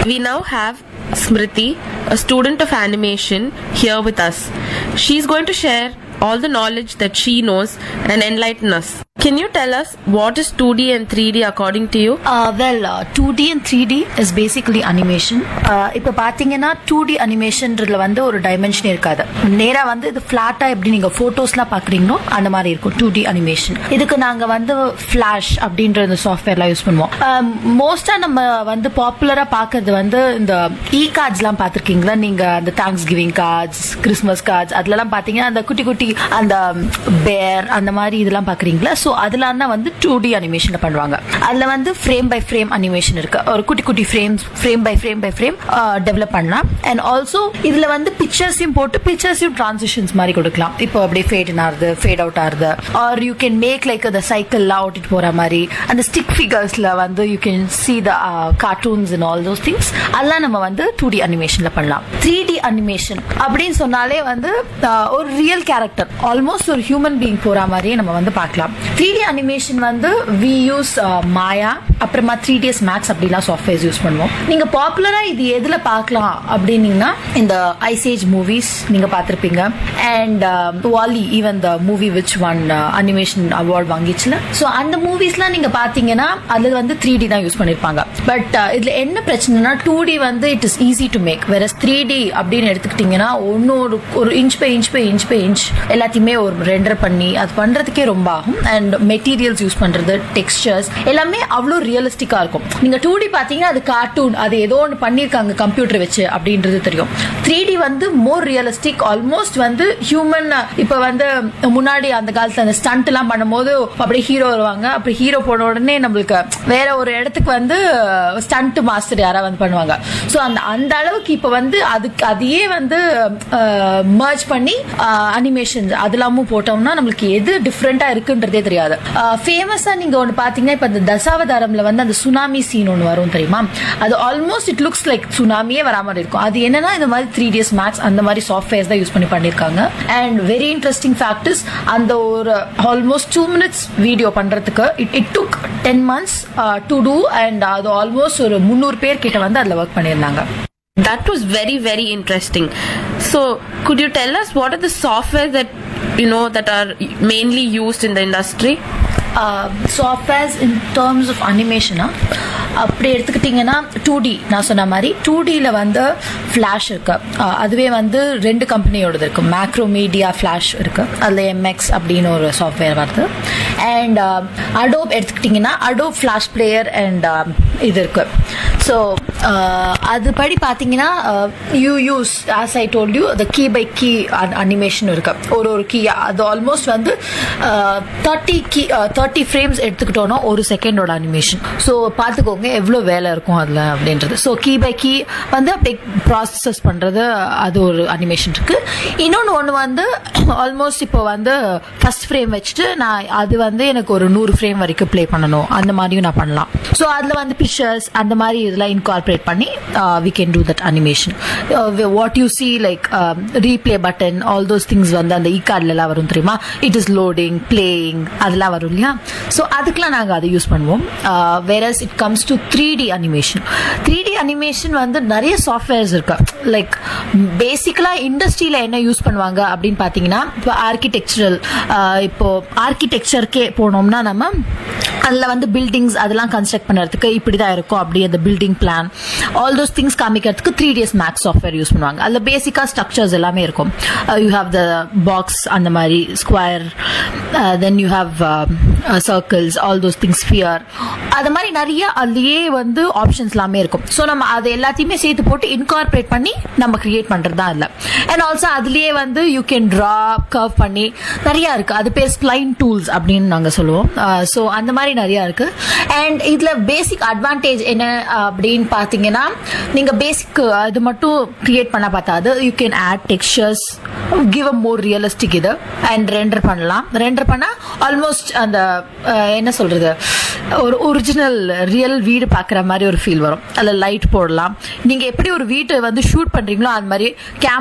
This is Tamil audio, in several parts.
We now have Smriti, a student of animation, here with us. She's going to share all the knowledge that she knows and enlighten us. Can you tell us what is 2D and 3D according to you? Well two D and three D is basically animation இப்போ பார்த்தீங்கன்னா டூ டி அனிமேஷன்றதுல வந்து ஒரு டைமென்ஷன் இருக்காது நேராக வந்து இது ஃப்ளாட்டாக எப்படி நீங்கள் ஃபோட்டோஸ்லாம் பார்க்குறீங்களோ அந்த மாதிரி இருக்கும் டூ டி அனிமேஷன் இதுக்கு நாங்கள் வந்து ஃப்ளாஷ் அப்படின்ற இந்த சாஃப்ட்வேர்லாம் யூஸ் பண்ணுவோம் மோஸ்ட்டாக நம்ம வந்து பாப்புலராக பார்க்கறது வந்து இந்த இ கார்ட்ஸ்லாம் பார்த்துருக்கீங்களா நீங்கள் அந்த thanksgiving cards Christmas cards அதுலலாம் பார்த்தீங்கன்னா அந்த குட்டி குட்டி அந்த பேர் அந்த மாதிரி இதெல்லாம் பார்க்குறீங்களா ஸோ அதெல்லாம் தான் வந்து டூ டி அனிமேஷன் பண்ணுவாங்க அதில் வந்து ஃப்ரேம் பை ஃப்ரேம் அனிமேஷன் இருக்கு ஒரு குட்டி குட்டி frames frame by frame by frame develop பண்ணலாம் அண்ட் ஆல்சோ இதில் வந்து பிக்சர்ஸையும் போட்டு பிக்சர்ஸையும் டிரான்சிஷன்ஸ் மாதிரி கொடுக்கலாம் இப்போ அப்படியே ஃபேட் இன் ஆகுது ஃபேட் அவுட் ஆகுது are you can make like அந்த சைக்கிள்லாம் ஓட்டிட்டு போகிற மாதிரி அந்த ஸ்டிக் ஃபிகர்ஸில் வந்து you can see the cartoons and all those things அதெல்லாம் நம்ம வந்து டூ டி அனிமேஷனில் பண்ணலாம் த்ரீ டி அனிமேஷன் அப்படின்னு சொன்னாலே வந்து uh, ஒரு ரியல் கேரக்டர் ஆல்மோஸ்ட் ஒரு ஹியூமன் பீங் போற மாதிரியே நம்ம வந்து பார்க்கலாம் த்ரீ டி அனிமேஷன் வந்து வி யூஸ் மாயா அப்புறமா த்ரீ டிஎஸ் மேக்ஸ் அப்படிலாம் சாஃப்ட்வேர்ஸ் யூஸ் பண்ணுவோம் நீங்க பாப்புலரா இது எதுல பார்க்கலாம் அப்படின்னீங்கன்னா இந்த ஐசேஜ் மூவிஸ் நீங்க பார்த்திருப்பீங்க and Wall E even the movie which one animation award வாங்கிச்சுல ஸோ அந்த மூவிஸ்லாம் நீங்க பாத்தீங்கன்னா அதுல வந்து த்ரீ டி தான் யூஸ் பண்ணிருப்பாங்க பட் இதுல என்ன பிரச்சனைனா டூ டி வந்து it is easy to make வேற த்ரீ டி அப்படின்னு எடுத்துக்கிட்டீங்கன்னா ஒன்னு ஒரு ஒரு inch by inch by inch by inch எல்லாத்தையுமே ஒரு ரெண்டர் பண்ணி அது பண்றதுக்கே ரொம்ப ஆகும் அண்ட் மெட்டீரியல்ஸ் யூஸ் பண்றது டெக்ஸ்டர்ஸ் எல்லாமே அவ்வளோ ரியலிஸ்டிக்கா இருக்கும் நீங்க டூ டி பாத்தீங்கன்னா அது கார்ட்டூன் அது ஏதோ ஒன்று பண்ணிருக்காங்க கம்ப்யூட்டர் வச்சு அப்படின்றது தெரியும் த்ரீ டி வந்து மோர் ரியலிஸ்டிக் ஆல்மோஸ்ட் வந்து ஹியூமன் இப்ப வந்து முன்னாடி அந்த காலத்துல அந்த ஸ்டண்ட் எல்லாம் பண்ணும்போது அப்படியே ஹீரோ வருவாங்க அப்படி ஹீரோ போன உடனே நம்மளுக்கு வேற ஒரு இடத்துக்கு வந்து ஸ்டண்ட் மாஸ்டர் யாராவது வந்து பண்ணுவாங்க ஸோ அந்த அந்த அளவுக்கு இப்ப வந்து அதுக்கு அதையே வந்து மர்ஜ் பண்ணி அனிமேஷன் அதெல்லாமும் போட்டோம்னா நம்மளுக்கு எது டிஃப்ரெண்டா இருக்குன்றதே தெரியாது ஃபேமஸா நீங்க ஒன்று பாத்தீங்கன்னா இப்ப இந்த தசாவதாரம்ல வந்து அந்த சுனாமி சீன் ஒன்று வரும் தெரியுமா அது ஆல்மோஸ்ட் இட் லுக்ஸ் லைக் சுனாமியே வரா மாதிரி இருக்கும் அது என்னன்னா இந்த மாதிரி த்ரீ டிஎஸ் மேக்ஸ் அந்த மாதிரி சாஃப்ட்வேர்ஸ் தான் யூஸ் பண்ணி பண்ணிருக்காங்க அண்ட் வெரி இன்ட்ரெஸ்டிங் ஃபேக்டர்ஸ் அந்த ஒரு ஆல்மோஸ்ட் டூ மினிட்ஸ் வீடியோ பண்றதுக்கு it it took ten months to do and அது ஆல்மோஸ்ட் ஒரு முந்நூறு பேர் கிட்ட வந்து அதில் ஒர்க் பண்ணியிருந்தாங்க That was very, very interesting. So, could you tell us what are the software that you know that are mainly used in the industry? Softwares in terms of அனிமேஷனா அப்படி எடுத்துக்கிட்டிங்கன்னா டூ டி நான் சொன்ன மாதிரி டூ டியில் வந்து ஃப்ளாஷ் இருக்கு அஹ் அதுவே வந்து ரெண்டு கம்பெனியோடது இருக்கு மேக்ரோ மீடியா ஃப்ளாஷ் இருக்கு அதில் எம்எக்ஸ் அப்படின்னு ஒரு சாஃப்ட்வேர் வருது அண்ட் அடோப் எடுத்துக்கிட்டிங்கன்னா அடோப் ஃப்ளாஷ் பிளேயர் அண்ட் இது இருக்கு ஸோ அதுபடி பார்த்தீங்கன்னா you use as I told you the key by key animation இருக்கு ஒரு ஒரு கீ அது ஆல்மோஸ்ட் வந்து தேர்ட்டி கீ தேர்ட்டி ஃப்ரேம்ஸ் எடுத்துக்கிட்டோம்னா ஒரு செகண்டோட அனிமேஷன் ஸோ பார்த்துக்கோங்க எவ்வளோ வேலை இருக்கும் அதில் அப்படின்றது ஸோ கீ பை கீ வந்து அப்படியே ப்ராசஸ் பண்ணுறது அது ஒரு அனிமேஷன் இருக்கு இன்னொன்று ஒன்று வந்து ஆல்மோஸ்ட் இப்போ வந்து ஃபர்ஸ்ட் ஃப்ரேம் வச்சுட்டு நான் அது வந்து எனக்கு ஒரு நூறு ஃப்ரேம் வரைக்கும் ப்ளே பண்ணணும் அந்த மாதிரியும் நான் பண்ணலாம் ஸோ அதில் வந்து பிக்சர்ஸ் அந்த மாதிரி இதெல்லாம் இன்கார்பரேட் பண்ணி we can do that animation what you see like replay button all those things வந்து அந்த இ கார்ட்லலாம் வரும் தெரியுமா இட் இஸ் லோடிங் பிளேயிங் அதெல்லாம் வரும் இல்லையா ஸோ அதுக்கெலாம் நாங்கள் அதை யூஸ் பண்ணுவோம் whereas it comes to three D animation three D animation வந்து நிறைய சாஃப்ட்வேர்ஸ் இருக்கு லைக் பேசிக்கலாக இண்டஸ்ட்ரியில் என்ன யூஸ் பண்ணுவாங்க அப்படின்னு பார்த்தீங்கன்னா இப்போ ஆர்கிடெக்சரல் இப்போ ஆர்கிடெக்சருக்கே போனோம்னா நம்ம அதில் வந்து பில்டிங்ஸ் அதெல்லாம் கன்ஸ்ட்ரக்ட் பண்ணுறதுக்கு இப்படி தான் இருக்கும் அப்படி அந்த building plan all those things காமிக்கிறதுக்கு three DS max software use பண்ணுவாங்க அதில் பேசிக்காக ஸ்ட்ரக்சர்ஸ் எல்லாமே இருக்கும் யூ ஹாவ் த பாக்ஸ் அந்த மாதிரி square then you have circles all those things sphere அது மாதிரி நிறைய அதுலயே வந்து ஆப்ஷன்ஸ் எல்லாமே இருக்கும் ஸோ நம்ம அது எல்லாத்தையுமே சேர்த்து போட்டு இன்கார்பரேட் பண்ணி நம்ம கிரியேட் பண்ணுறது தான் இல்லை அண்ட் ஆல்சோ அதுலயே வந்து யூ கேன் ட்ரா கர்வ் பண்ணி நிறைய இருக்கு அது பேர் ஸ்ப்ளைன் டூல்ஸ் அப்படின்னு நாங்கள் சொல்லுவோம் ஸோ அந்த மாதிரி நிறைய இருக்கு அண்ட் இதுல பேசிக் அட்வான்டேஜ் என்ன அப்படின்னு பார்த்தீங்கன்னா நீங்க பேசிக் இது மட்டும் கிரியேட் பண்ண பார்த்தாது you can add textures give a more realistic இது அண்ட் ரெண்டர் பண்ணலாம் ரெண்டர் பண்ணா ஆல்மோஸ்ட் அந்த அஹ், என்ன சொல்றது ஒரு ஒரிஜினல் ரியல் வீடு பார்க்குற மாதிரி ஒரு ஃபீல் வரும் அதில் லைட் போடலாம் நீங்கள் எப்படி ஒரு வீட்டை வந்து ஷூட் பண்ணுறீங்களோ அது மாதிரி கேமரா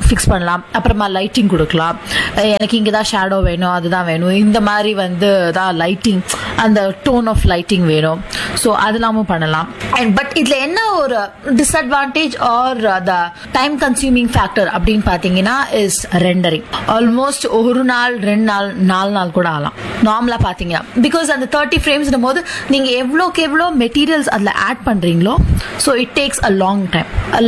ஃபிக்ஸ் பண்ணலாம் அப்புறமா லைட்டிங் கொடுக்கலாம் அஹ் எனக்கு இங்கே தான் ஷேடோ வேணும் அதுதான் வேணும் இந்த மாதிரி வந்து தான் லைட்டிங் அந்த டோன் ஆஃப் லைட்டிங் வேணும் ஸோ அதெல்லாமும் பண்ணலாம் அண்ட் பட் இதில் என்ன ஒரு disadvantage or the time consuming factor அப்படின்னு பார்த்தீங்கன்னா இஸ் ரெண்டரிங் ஆல்மோஸ்ட் ஒரு நாள் ரெண்டு நாள் நாலு நாள் கூட ஆகலாம் நார்மலாக பார்த்தீங்கன்னா பிகாஸ் அந்த தேர்ட்டி ஃப்ரேம்ஸ்னும் போது நீங்கள் எவ்வளோக்கு எவ்வளோ மெட்டீரியல்ஸ் அதில் ஆட் பண்ணுறீங்களோ so it takes a long time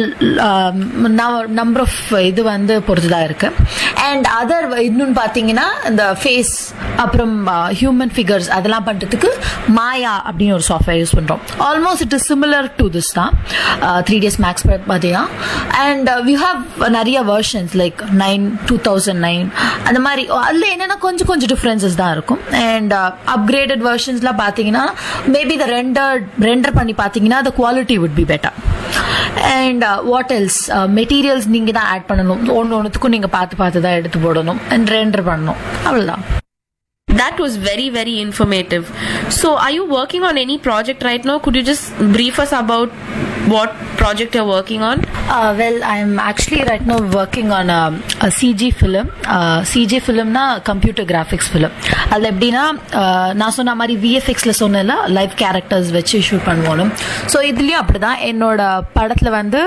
number of இது வந்து பொறுத்து தான் இருக்கு அண்ட் அதர் இன்னொன்று பார்த்தீங்கன்னா இந்த ஃபேஸ் அப்புறம் ஹியூமன் ஃபிகர்ஸ் அதெல்லாம் பண்ணுறதுக்கு மாயா அப்படின்னு ஒரு சாஃப்ட்வேர் யூஸ் பண்ணுறோம் almost it is similar to this தான் த்ரீ டேஸ் மேக்ஸ் பார்த்தீங்கன்னா அண்ட் வி ஹாவ் நிறைய versions like nine two thousand nine அந்த மாதிரி அதில் என்னென்னா கொஞ்சம் கொஞ்சம் டிஃப்ரென்சஸ் தான் இருக்கும் அண்ட் அப்கிரேடட் வெர்ஷன்ஸ்லாம் பார்த்தீங்கன்னா மேபி த ரெண்டர் ரெண்டர் பண்ணி பார்த்தீங்கன்னா the quality would be better and what else materials நீங்கள் தான் ஆட் பண்ணணும் ஒன்று ஒன்றுத்துக்கும் நீங்கள் பார்த்து பார்த்து தான் எடுத்து போடணும் அண்ட் ரெண்டர் பண்ணணும் அவ்வளோதான் That was very, very informative. So, are you working on any project right now? Could you just brief us about what project you're working on? Uh, well, I'm actually right now working on a, a CG film. Uh, CG filmனா கம்ப்யூட்டர் கிராஃபிக்ஸ் ஃபிலிம் அதில் எப்படின்னா uh, நான் சொன்ன மாதிரி விஎஃப்எக்ஸ்ல சொன்னல லைவ் கேரக்டர்ஸ் வச்சு ஷூட் பண்ணுவோம் ஸோ இதுலேயும் அப்படிதான் என்னோட படத்தில் வந்து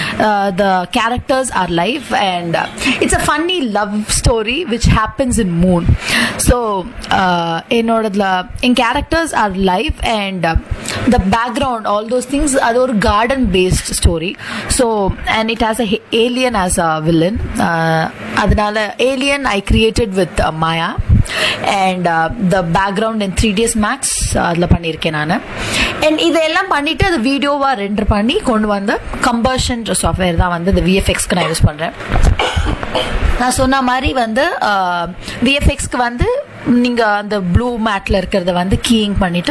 the characters are live and it's a funny love story which happens in moon so என்னோடதுல என் characters are live and the background all those things அது ஒரு garden based story so and it has a alien as a villain அதனால alien I created with Maya and the background in three DS max அதில் பண்ணியிருக்கேன் நான் அண்ட் இதெல்லாம் பண்ணிட்டு அது வீடியோவாக ரெண்டர் பண்ணி கொண்டு வந்து கம்பர்ஷன் சாஃப்ட்வேர் தான் வந்து இந்த விஎஃப்எக்ஸ்க்கு நான் யூஸ் பண்ணுறேன் நான் சொன்ன மாதிரி வந்து விஎஃப்எக்ஸ்க்கு வந்து நீங்கள் அந்த ப்ளூ மேட்டில் இருக்கிறத வந்து கீயிங் பண்ணிவிட்டு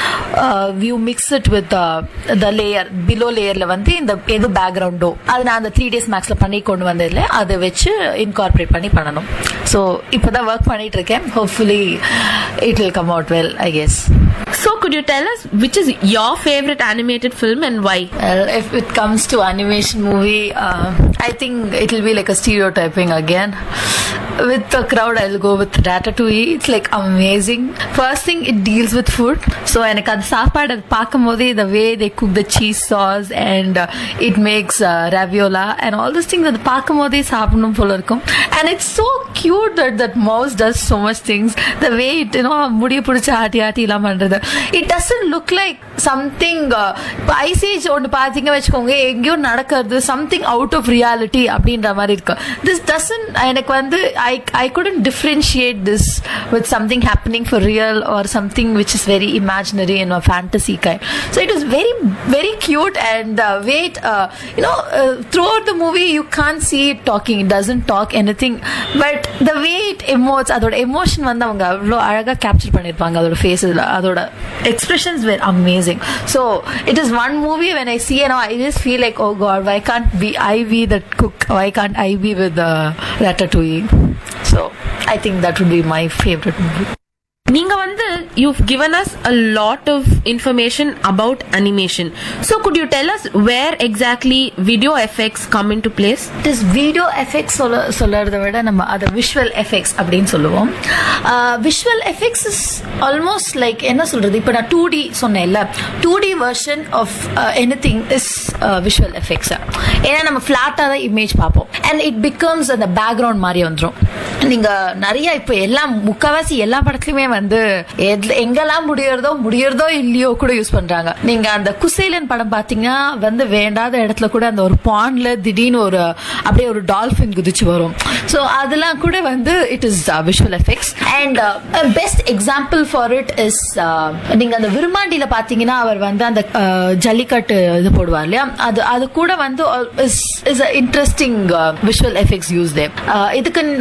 we mix it with the layer below லேயரில் வந்து இந்த எது பேக்ரவுண்டோ அது நான் அந்த த்ரீ டேஸ் மேக்ஸில் பண்ணி கொண்டு வந்ததில்ல அதை வச்சு இன்கார்பரேட் பண்ணி பண்ணணும் ஸோ இப்போ தான் ஒர்க் பண்ணிட்டு இருக்கேன் hopefully it will come out well I guess So, could you tell us which is your favorite animated film and why? Well, if it comes to animation movie, uh, I think it will be like a stereotyping again. With the crowd, I'll go with Ratatouille. It's like amazing. First thing, it deals with food. So, எனக்கு அந்த சாப்பாடு அது பார்க்கும்போதே the way they cook the cheese sauce and uh, it makes uh, raviola and all those things அது பார்க்கும்போதே சாப்பிடணும் போல இருக்கும் and it's so cute that that mouse does so much things the way it you know முடிய பிடிச்சி ஆட்டி ஆட்டி எல்லாம் பண்றது it doesn't look like something uh, இப்போ ஐசேஜ் ஒன்று பார்த்தீங்க வச்சுக்கோங்க எங்கேயோ நடக்கிறது சம்திங் அவுட் ஆஃப் ரியாலிட்டி அப்படின்ற மாதிரி இருக்கு திஸ் டசன் எனக்கு வந்து I I couldn't differentiate this with something happening for real or something which is very imaginary in fantasy guy so it is very very cute and wait you know throughout the movie you can't see it talking it doesn't talk anything but the way it emotes அதோட எமோஷன் வந்து அவங்க அவ்வளோ அழகாக கேப்சர் பண்ணியிருப்பாங்க அதோட ஃபேஸில் அதோட expressions were amazing. So it is one movie when I see, you know, I just feel like, oh God, why can't be I be that cook? Why can't I be with the Ratatouille? So I think that would be my favorite movie. நீங்க வந்து you've given us a lot of information about animation. So could you tell us where exactly video effects come into place? It is video effects சொல்ல சொல்றதை விட நம்ம அதை விஷுவல் எஃபெக்ட்ஸ் அப்படின்னு சொல்லுவோம் visual effects is almost like என்ன சொல்றது இப்போ நான் டூ டி சொன்னேன்ல two D version of anything is visual effects ஏன்னா நம்ம ஃபிளாட்டாக தான் இமேஜ் பார்ப்போம் அண்ட் இட் பிகம்ஸ் அந்த பேக்ரவுண்ட் மாதிரி வந்துடும் நீங்க நிறைய இப்போ எல்லாம் முக்காவாசி எல்லா படத்துலயுமே வந்து எதுல- எங்கெல்லாம் முடியறதோ முடியறதோ இல்லையோ கூட யூஸ் பண்றாங்க நீங்க அந்த குசேலன் படம் பாத்தீங்கன்னா வந்து வேண்டாத இடத்துல கூட அந்த ஒரு பாண்ட்ல திடீர்னு ஒரு அப்படியே ஒரு டால்பின் குதிச்சு வரும் ஸோ அதெல்லாம் கூட வந்து it is visual effects and best example for it is நீங்க அந்த விருமாண்டியில பாத்தீங்கன்னா அவர் வந்து அந்த uh, ஜல்லிக்கட்டு இது போடுவார் இல்லையா அது அது கூட வந்து is is interesting visual effects use them இதுக்கு நான் வந்து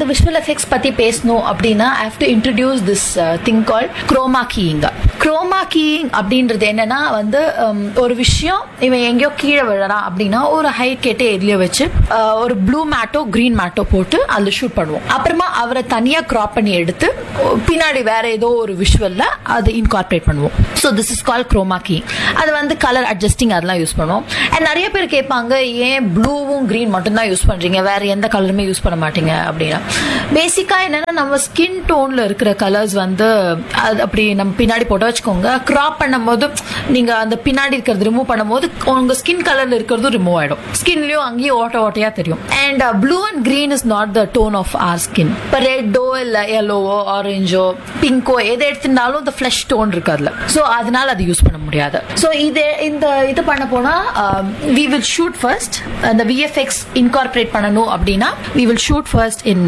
விஷுவல் எஃபெக்ட்ஸ் பத்தி பேசணும் அப்படின்னா I have to introduce this thing call chroma keying chroma keying அப்படின்றது என்னன்னா வந்து um, ஒரு விஷயம் இவன் எங்கேயோ கீழே விழறான் அப்படின்னா ஒரு ஹைட் கேட்டு எதுலயோ வச்சு uh, ஒரு ப்ளூ மேட்டோ கிரீன் மேட்டோ போட்டு அதில் ஷூட் பண்ணுவோம் அப்புறமா அவரை தனியா கிராப் பண்ணி எடுத்து uh, பின்னாடி வேற ஏதோ ஒரு விஷுவல்ல அது இன்கார்பரேட் பண்ணுவோம் so this is call chroma key அது வந்து கலர் அட்ஜஸ்டிங் அதெல்லாம் யூஸ் பண்ணுவோம் அண்ட் நிறைய பேர் கேட்பாங்க ஏன் ப்ளூவும் கிரீன் மட்டும் தான் யூஸ் பண்றீங்க வேற எந்த கலருமே யூஸ் பண்ண மாட்டீங்க அப்படின்னா பேசிக்கா என்னன்னா நம்ம ஸ்கின் டோன்ல இருக்கிற கலர்ஸ் வந்து அது அப்படி நம்ம பின்னாடி போட்டு வச்சுக்கோங்க கிராப் பண்ணும்போது நீங்க அந்த பின்னாடி இருக்கிறது ரிமூவ் பண்ணும்போது உங்க ஸ்கின் கலர்ல இருக்கிறதும் ரிமூவ் ஆயிடும் ஸ்கின்லயும் அங்கேயும் ஓட்ட ஓட்டையா தெரியும் and blue and green is not the tone of our skin இப்போ ரெட்டோ இல்ல எல்லோவோ ஆரஞ்சோ பிங்கோ எதை எடுத்திருந்தாலும் இந்த ஃபிளஷ் டோன் இருக்கு அதுல ஸோ அதனால அது யூஸ் பண்ண முடியாது ஸோ இது இந்த இது பண்ண போனா வி வில் ஷூட் ஃபர்ஸ்ட் அந்த விஎஃப்எக்ஸ் இன்கார்பரேட் பண்ணணும் அப்படின்னா we will shoot first in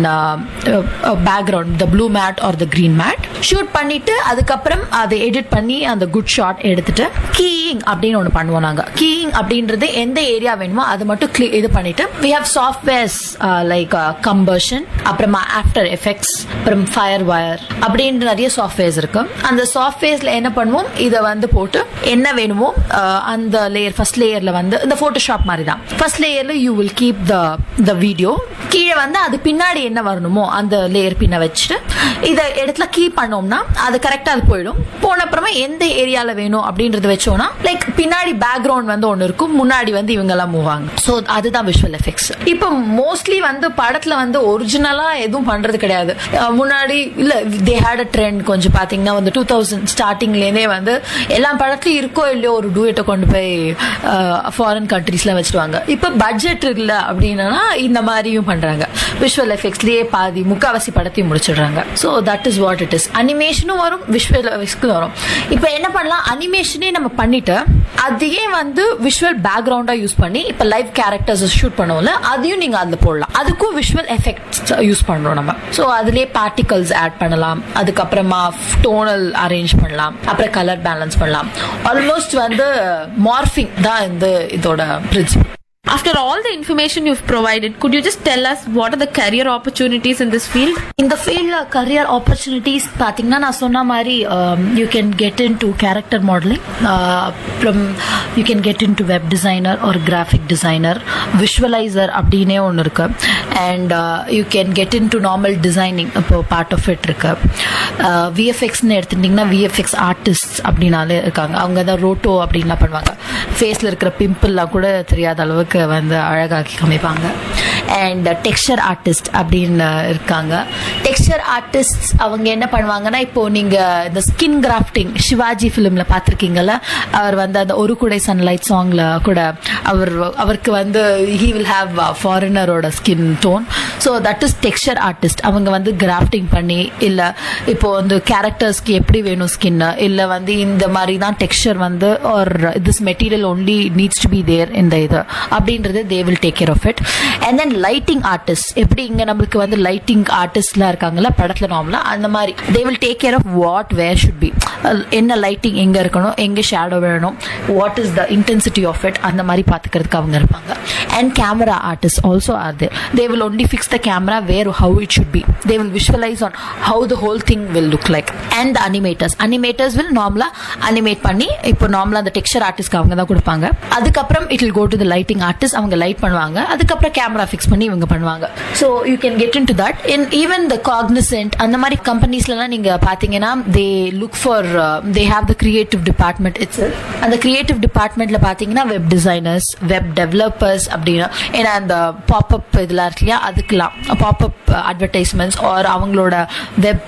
background the blue matte or the green matte shoot பண்ணிட்டு அதுக்கப்புறம் அதை எடிட் பண்ணி அந்த குட் ஷாட் எடுத்துட்டு கீயிங் அப்படின்னு ஒன்று பண்ணுவோம் நாங்க கீயிங் அப்படின்றது எந்த ஏரியா வேணுமோ அது மட்டும் cli- இது பண்ணிட்டு we have softwares like Combustion அப்புறமா ஆஃப்டர் எஃபெக்ட்ஸ் அப்புறம் ஃபயர் வயர் அப்படின்ற நிறைய சாஃப்ட்வேர்ஸ் இருக்கு அந்த சாஃப்ட்வேர்ஸ்ல என்ன பண்ணுவோம் இதை வந்து போட்டு என்ன வேணுமோ அஹ், அந்த லேயர் ஃபர்ஸ்ட் லேயர்ல வந்து இந்த போட்டோஷாப் மாதிரி தான் ஃபர்ஸ்ட் லேயர்ல you will keep the the video கீழே வந்து அது பின்னாடி என்ன வரணுமோ அந்த லேயர் பின்ன வச்சுட்டு இதை இடத்துல கீ பண்ணோம்னா அது கரெக்டா அது போயிடும் போன அப்புறமா எந்த ஏரியால வேணும் அப்படின்றத வச்சோம்னா லைக் பின்னாடி பேக்ரவுண்ட் வந்து ஒன்று இருக்கும் முன்னாடி வந்து இவங்க எல்லாம் மூவ் ஆகும் ஸோ அதுதான் விஷுவல் எஃபெக்ட்ஸ் இப்போ மோஸ்ட்லி வந்து படத்துல வந்து ஒரிஜினலா எதுவும் பண்றது கிடையாது அஹ் முன்னாடி இல்ல தே ஹேட் அ ட்ரெண்ட் கொஞ்சம் பாத்தீங்கன்னா வந்து டூ தௌசண்ட் ஸ்டார்டிங்லேருந்தே வந்து எல்லா படத்துலயும் இருக்கோ இல்லையோ ஒரு டூயட்டை கொண்டு போய் ஃபாரின் கண்ட்ரீஸ்ல வச்சிருவாங்க இப்போ பட்ஜெட் இல்ல அப்படின்னா இந்த மாதிரியும் பண்றாங்க விஷுவல் எஃபெக்ட்ஸ்லயே பாதி முக்காவாசி படத்தையும் முடிச்சிடுறாங்க so that is what it is அனிமேஷனும் வரும் விஷுவல் எஃபெக்ட்ஸ்க்கும் வரும் இப்போ என்ன பண்ணலாம் அனிமேஷனே நம்ம பண்ணிட்டு அதையே வந்து விஷுவல் பேக்ரவுண்டா யூஸ் பண்ணி இப்போ லைவ் கேரக்டர்ஸ் ஷூட் பண்ணுவோம்ல அதையும் நீங்க அதுல போடலாம் அதுக்கும் விஷுவல் எஃபெக்ட்ஸ் யூஸ் பண்றோம் நம்ம ஸோ அதுலயே பார்ட்டிகல்ஸ் ஆட் பண்ணலாம் அதுக்கப்புறமா டோனல் அரேஞ்ச் பண்ணலாம் அப்புறம் கலர் பேலன்ஸ் பண்ணலாம் ஆல்மோஸ்ட் வந்து மார்ஃபிங் தான் இந்த இதோட principle After all the information you've provided, could you just tell us what are the career opportunities in this field? இந்த ஃபீல்ட்ல கரியர் ஆப்பர்ச்சுனிட்டிஸ் பார்த்தீங்கன்னா நான் சொன்ன மாதிரி you can get into character modelling அப்புறம் you can get into web designer ஒரு கிராஃபிக் டிசைனர் விஷுவலைசர் அப்படின்னே ஒன்று இருக்கு and you can get into normal designing இப்போ பார்ட் ஆஃப் இட் இருக்கு விஎஃப்எக்ஸ்னு எடுத்துட்டிங்கன்னா விஎஃப்எக்ஸ் ஆர்டிஸ்ட் அப்படின்னாலே இருக்காங்க அவங்க தான் ரோட்டோ அப்படின்லாம் பண்ணுவாங்க ஃபேஸில் இருக்கிற பிம்பிள்லாம் கூட தெரியாத அளவுக்கு வந்து அழகாக்கி காமிப்பாங்க அண்ட் டெக்ஸ்சர் ஆர்டிஸ்ட் அப்படின்னு இருக்காங்க டெக்ஸ்சர் ஆர்டிஸ்ட் அவங்க என்ன பண்ணுவாங்கன்னா இப்போ நீங்க இந்த ஸ்கின் கிராஃப்டிங் சிவாஜி ஃபிலிம்ல பார்த்துருக்கீங்கல்ல அவர் வந்து அந்த ஒரு குடை சன்லைட் சாங்ல கூட அவர் அவருக்கு வந்து ஹீ வில் ஹாவ் ஃபாரினரோட skin tone so that is texture artist அவங்க வந்து கிராஃப்டிங் பண்ணி இல்ல இப்போ வந்து கேரக்டர்ஸ்க்கு எப்படி வேணும் ஸ்கின் இல்ல வந்து இந்த மாதிரி தான் டெக்ஸ்சர் வந்து ஒரு this material only needs to be there இந்த இது அப்படின்றது they will take care of it and then lighting artist எப்படி இங்க நம்மளுக்கு வந்து லைட்டிங் ஆர்டிஸ்ட்லாம் இருக்காங்கல்ல படத்துல நார்மலா அந்த மாதிரி they will take care of what where should be என்ன லைட்டிங் எங்க இருக்கணும் எங்க ஷேடோ வேணும் what is the intensity of it அந்த மாதிரி பாத்துக்கிறதுக்கு அவங்க இருப்பாங்க and camera artist also are there they will only fix the camera where how it should be they will visualise on how the whole thing will look like and animators animators will நார்மலா அனிமேட் பண்ணி இப்போ நார்மலா அந்த டெக்ஸ்சர் ஆர்டிஸ்ட்க்கு அவங்க தான் கொடுப்பாங்க அதுக்கப்புறம் it will go to the lighting artist அவங்க லைட் பண்ணுவாங்க அதுக்கப்புறம் கேமரா ஃபிக்ஸ் பண்ணி இவங்க பண்ணுவாங்க so you can get into that in even the Cognizant அந்த மாதிரி கம்பெனிஸ்லாம் நீங்க பாத்தீங்கன்னா they look for they have the creative department it's அந்த கிரியேட்டிவ் டிபார்ட்மெண்ட்ல பாத்தீங்கன்னா வெப் டிசைனர்ஸ் வெப் டெவலப்பர்ஸ் அப்படின்னு ஏன்னா அந்த பாப்அப் இதெல்லாம் இருக்கு இல்லையா அதுக்கெல்லாம் பாப்அப் அட்வர்டைஸ்மெண்ட்ஸ் ஆர் அவங்களோட வெப்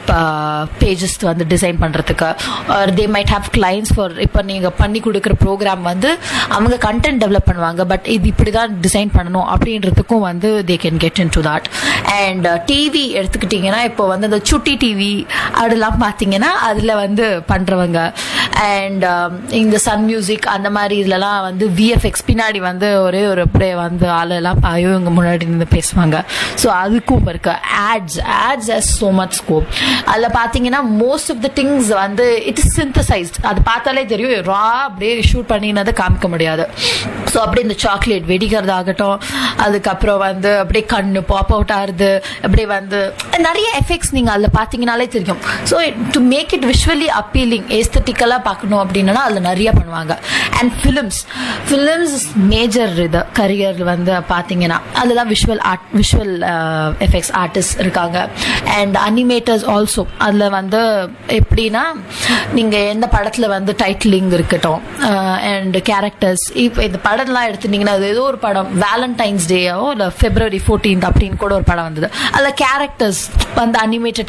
பேஜஸ் வந்து டிசைன் பண்றதுக்கு or they might have clients for இப்போ நீங்க பண்ணி கொடுக்குற ப்ரோக்ராம் வந்து அவங்க கண்டென்ட் டெவலப் பண்ணுவாங்க பட் இது இப்படிதான் டிசைன் பண்ணணும் அப்படின்றதுக்கும் வந்து they can get into that and TV எடுத்துக்கிட்டிங்கன்னா இப்போ வந்து அந்த சுட்டி டிவி அதெல்லாம் பார்த்தீங்கன்னா அதில் வந்து பண்ணுறவங்க அண்ட் இந்த சன் மியூசிக் அந்த மாதிரி இதுலலாம் வந்து விஎஃப்எக்ஸ் பின்னாடி வந்து ஒரே ஒரு அப்படியே வந்து ஆளெல்லாம் ஐயோ இவங்க முன்னாடி நின்று பேசுவாங்க ஸோ அதுக்கும் இருக்கு ads ads has so much scope அதில் பார்த்தீங்கன்னா மோஸ்ட் ஆஃப் த திங்ஸ் வந்து இட் இஸ் சிந்தசைஸ்ட் அது பார்த்தாலே தெரியும் ரா அப்படியே ஷூட் பண்ணினதை காமிக்க முடியாது ஸோ அப்படியே இந்த சாக்லேட் வெடிக்கிறதாகட்டும் அதுக்கப்புறம் வந்து அப்படியே கண்ணு பாப் அவுட் ஆகுது அப்படியே வந்து நிறைய எஃபெக்ட்ஸ் நீங்கள் அதில் பார்த்தீங்கனாலே தெரியும் so to make it visually appealing ஏஸ்தட்டிக்கலாக பார்க்கணும் அப்படின்னா அதில் நிறைய பண்ணுவாங்க அண்ட் ஃபிலிம்ஸ் ஃபிலிம்ஸ் மேஜர் இது கரியர் வந்து பார்த்தீங்கன்னா அதுதான் visual art visual effects artist இருக்காங்க அண்ட் அனிமேட்டர்ஸ் ஆல்சோ அதில் வந்து எப்படின்னா நீங்கள் எந்த படத்தில் வந்து டைட்டிலிங் இருக்கட்டும் அண்ட் கேரக்டர்ஸ் இப்போ இந்த படம்லாம் எடுத்துட்டீங்கன்னா அது ஏதோ ஒரு படம் வேலண்டைன்ஸ் டேயோ இல்லை பிப்ரவரி ஃபோர்டீன்த் அப்படின்னு கூட ஒரு படம் வந்தது அதில் கேரக்டர்ஸ் வந்து அனிமேட்டட்